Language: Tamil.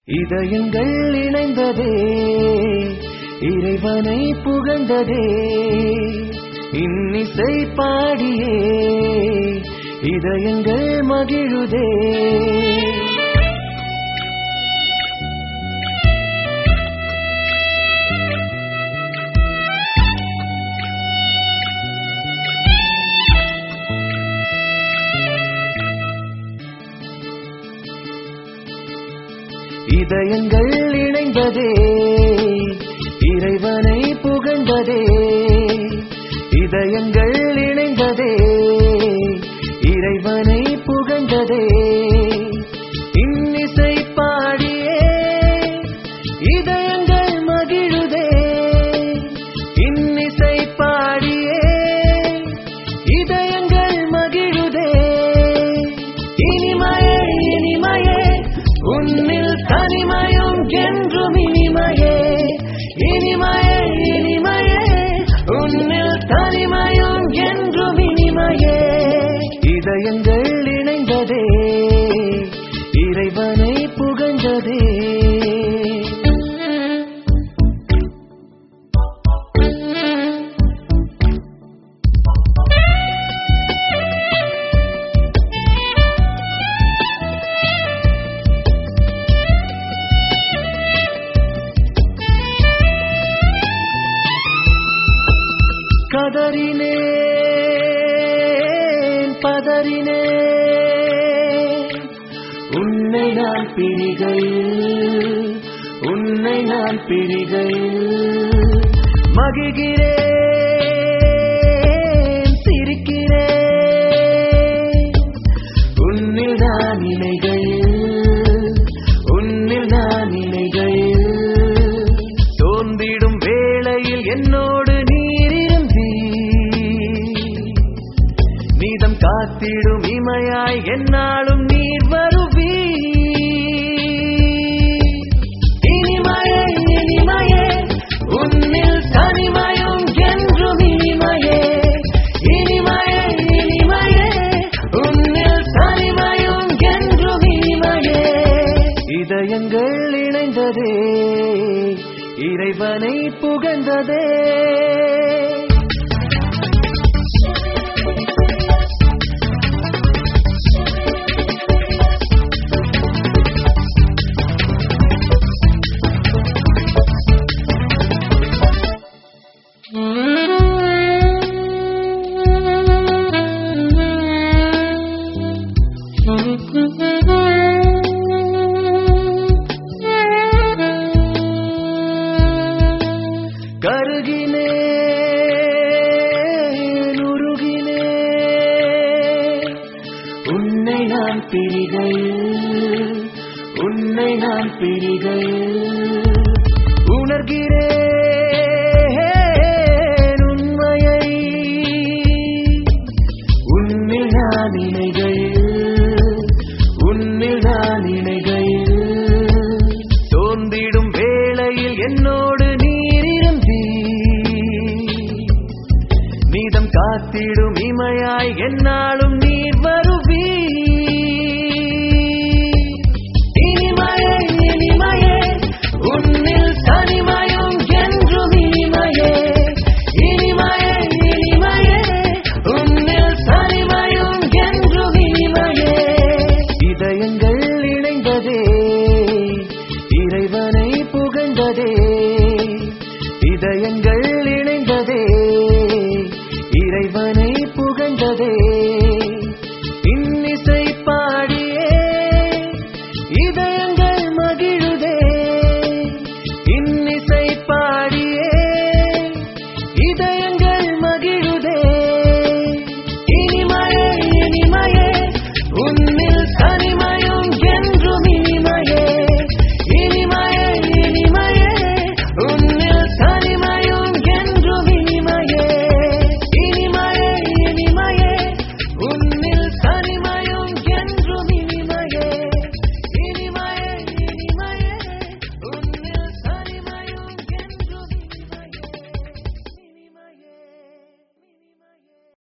இதயங்கள் இணைந்ததே இறைவனை புகழ்ந்ததே இன்னிசை பாடியே இதயங்கள் மகிழுதே இதயங்கள் இணைந்ததே இறைவனை புகழ்ந்ததே இதயங்கள் இணைந்ததே இறைவனை புகழ்ந்ததே இன்னிசை பாடியே இதயங்கள் மகிழுதே இன்னிசை பாடியே இதயங்கள் மகிழுதே இனிமையே இனிமையே உன்னில் தனிமயம் என்றும் இனிமையே இனிமையே இனிமையே உன்னில் தனிமயம் என்றும் இனிமையே இதயங்கள் இணைந்ததே இறைவனை புகழ்ந்ததே கதறினேன் பதறினேன் உன்னை நான் பிரிகையில் உன்னை நான் பிரிகையில் மகிழ்கிறேன் சிரிக்கிறேன் உன்னில் நான் இணைகையில் உன்னில் நான் இணைகையில் தோன்றிடும் வேளையில் என்னோடு நீரிருந்தி நீதம் காத்திடும் இமையாய் என்னாலும் நீர் வருவி இனிமையே இனிமையே உன்னில் தனிமயம் என்றும் இனிமையே இனிமையே இனிமையே உன்னில் தனிமயம் என்றும் இனிமையே இதயங்கள் இணைந்ததே இறைவனை புகழ்ந்ததே கருகினேன் உருகினேன் உன்னை நான் பிரிகையில் உன்னை நான் பிரிகையில் உணர்கிறேன் உண்மையை உன்னில் நான் இணைகையில் உன்னில் நான் இணைகையில் தோன்றிடும் வேளையில் என்னோடு நீரிருந்தி நீதம் காத்திடும் இமையாய் என்னாலும் நீர் வருவி இனிமையே இனிமையே உன்னில் தனிமயம் என்றும் இனிமையே இனிமையே இனிமையே உன்னில் தனிமயம் என்றும் இனிமையே இதயங்கள் இணைந்ததே இறைவனை புகழ்ந்ததே